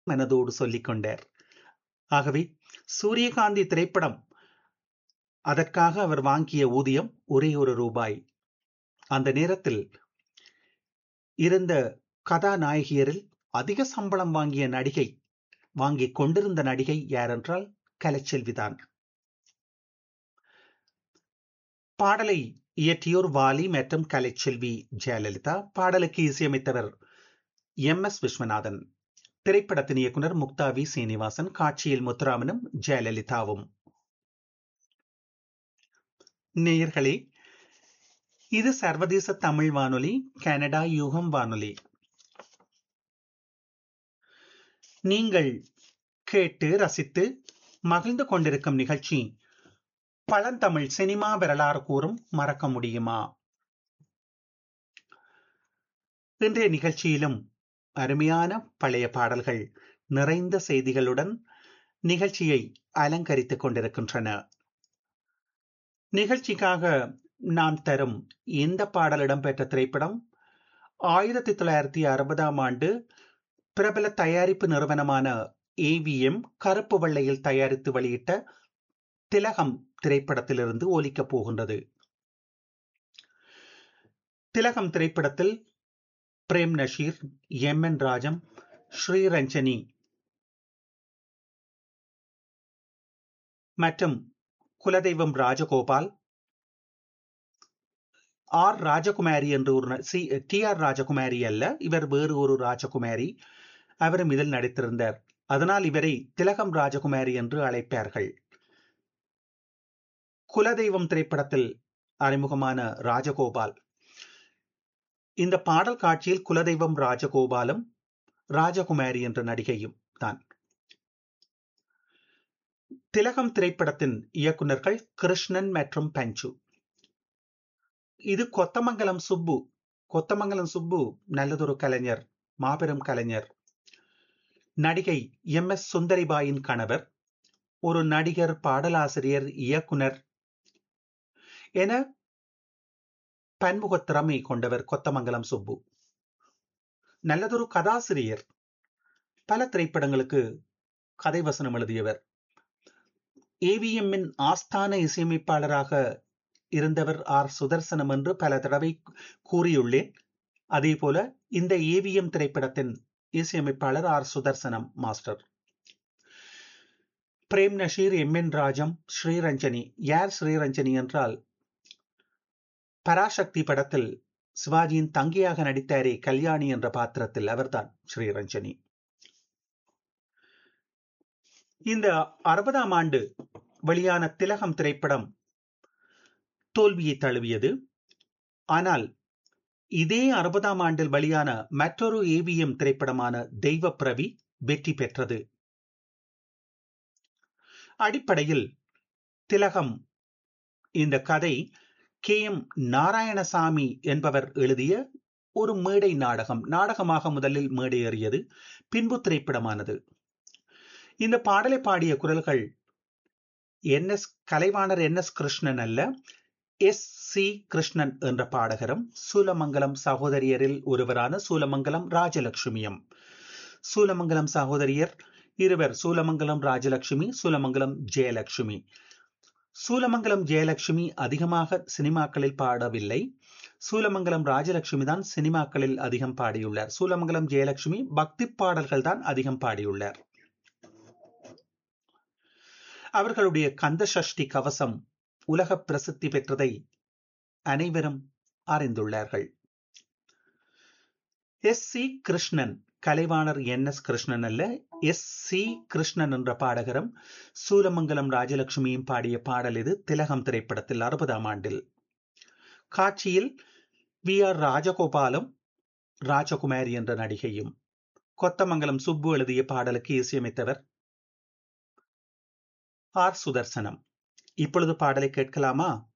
மனதோடு சொல்லிக் கொண்டார் ஆகவே சூரியகாந்தி திரைப்படம் அதற்காக அவர் வாங்கிய ஊதியம் ஒரே ஒரு ரூபாய் அந்த நேரத்தில் இருந்த கதாநாயகியரில் அதிக சம்பளம் வாங்கிய நடிகை வாங்கிக் கொண்டிருந்த நடிகை யாரென்றால் கலைச்செல்விதான் பாடலை இயற்றியோர் வாலி மற்றும் கலைச்செல்வி ஜெயலலிதா பாடலுக்கு இசையமைத்தவர் எம் எஸ் விஸ்வநாதன் திரைப்படத்தின் இயக்குனர் முக்தா வி சீனிவாசன் காட்சியில் முத்துராமனும் ஜெயலலிதாவும் நேயர்களே இது சர்வதேச தமிழ் வானொலி கனடா யூகம் வானொலி நீங்கள் கேட்டு ரசித்து மகிழ்ந்து கொண்டிருக்கும் நிகழ்ச்சி பழந்தமிழ் சினிமா வரலாறு கூறும் மறக்க முடியுமா இன்றைய நிகழ்ச்சியிலும் அருமையான பழைய பாடல்கள் நிறைந்த செய்திகளுடன் நிகழ்ச்சியை அலங்கரித்துக் கொண்டிருக்கின்றன நிகழ்ச்சிக்காக நாம் தரும் இந்த பாடல் இடம்பெற்ற திரைப்படம் ஆயிரத்தி தொள்ளாயிரத்தி அறுபதாம் ஆண்டு பிரபல தயாரிப்பு நிறுவனமான ஏவிஎம் கருப்பு வெள்ளையில் தயாரித்து வெளியிட்ட திலகம் திரைப்படத்திலிருந்து ஒலிக்கப் போகின்றது திலகம் திரைப்படத்தில் பிரேம் நஷீர் எம் என் ராஜம் ஸ்ரீரஞ்சனி மற்றும் குலதெய்வம் ராஜகோபால் ஆர் ராஜகுமாரி என்று ஒரு சி டி ஆர் ராஜகுமாரி அல்ல இவர் வேறு ஒரு ராஜகுமாரி அவரும் இதில் நடித்திருந்தார் அதனால் இவரை திலகம் ராஜகுமாரி என்று அழைப்பார்கள் குலதெய்வம் திரைப்படத்தில் அறிமுகமான ராஜகோபால் இந்த பாடல் காட்சியில் குலதெய்வம் ராஜகோபாலும் ராஜகுமாரி என்ற நடிகையும் தான் திலகம் திரைப்படத்தின் இயக்குநர்கள் கிருஷ்ணன் மற்றும் பஞ்சு இது கொத்தமங்கலம் சுப்பு கொத்தமங்கலம் சுப்பு நல்லதொரு கலைஞர் மாபெரும் கலைஞர் நடிகை எம் எஸ் சுந்தரிபாயின் கணவர் ஒரு நடிகர் பாடலாசிரியர் இயக்குனர் என பன்முக திறமை கொண்டவர் கொத்தமங்கலம் சுப்பு நல்லதொரு கதாசிரியர் பல திரைப்படங்களுக்கு கதை வசனம் எழுதியவர் ஏவிஎம்மின் ஆஸ்தான இசையமைப்பாளராக இருந்தவர் ஆர் சுதர்சனம் என்று பல தடவை கூறியுள்ளேன் அதே போல இந்த ஏவிஎம் திரைப்படத்தின் இசையமைப்பாளர் R Sudarsanam master Prem Nazir M N Rajam Sriranjani யார் ஸ்ரீரஞ்சனி என்றால் பராசக்தி படத்தில் சிவாஜியின் தங்கியாக நடித்தாரே கல்யாணி என்ற பாத்திரத்தில் அவர்தான் ஸ்ரீரஞ்சனி இந்த அறுபதாம் ஆண்டு வெளியான திலகம் திரைப்படம் தோல்வியை தழுவியது ஆனால் இதே அறுபதாம் ஆண்டில் வெளியான மற்றொரு ஏவிஎம் திரைப்படமான தெய்வ பிரவி வெற்றி பெற்றது அடிப்படையில் திலகம் இந்த கதை கே எம் நாராயணசாமி என்பவர் எழுதிய ஒரு மேடை நாடகம் நாடகமாக முதலில் மேடையேறியது பின்பு திரைப்படமானது இந்த பாடலை பாடிய குரல்கள் N S Kalaivanar N S Krishnan அல்ல எஸ் சி கிருஷ்ணன் என்ற பாடகரும் சூலமங்கலம் சகோதரியரில் ஒருவரான சூலமங்கலம் ராஜலட்சுமியும் சூலமங்கலம் சகோதரியர் இருவர் சூலமங்கலம் ராஜலட்சுமி சூலமங்கலம் ஜெயலட்சுமி சூலமங்கலம் ஜெயலட்சுமி அதிகமாக சினிமாக்களில் பாடவில்லை சூலமங்கலம் ராஜலட்சுமி தான் சினிமாக்களில் அதிகம் பாடியுள்ளார் சூலமங்கலம் ஜெயலட்சுமி பக்தி பாடல்கள் தான் அதிகம் பாடியுள்ளார் அவர்களுடைய கந்த சஷ்டி கவசம் உலக பிரசித்தி பெற்றதை அனைவரும் அறிந்துள்ளார்கள் S C Krishnan Kalaivanar N S Krishnan அல்ல எஸ் சி கிருஷ்ணன் என்ற பாடகரும் சூலமங்கலம் ராஜலட்சுமியும் பாடிய பாடல் இது திலகம் திரைப்படத்தில் அறுபதாம் ஆண்டில் காட்சியில் வி ஆர் ராஜகோபாலும் ராஜகுமாரி என்ற நடிகையும் கொத்தமங்கலம் சுப்பு எழுதிய பாடலுக்கு இசையமைத்தவர் ஆர் சுதர்சனம் இப்பொழுது பாடலை கேட்கலாமா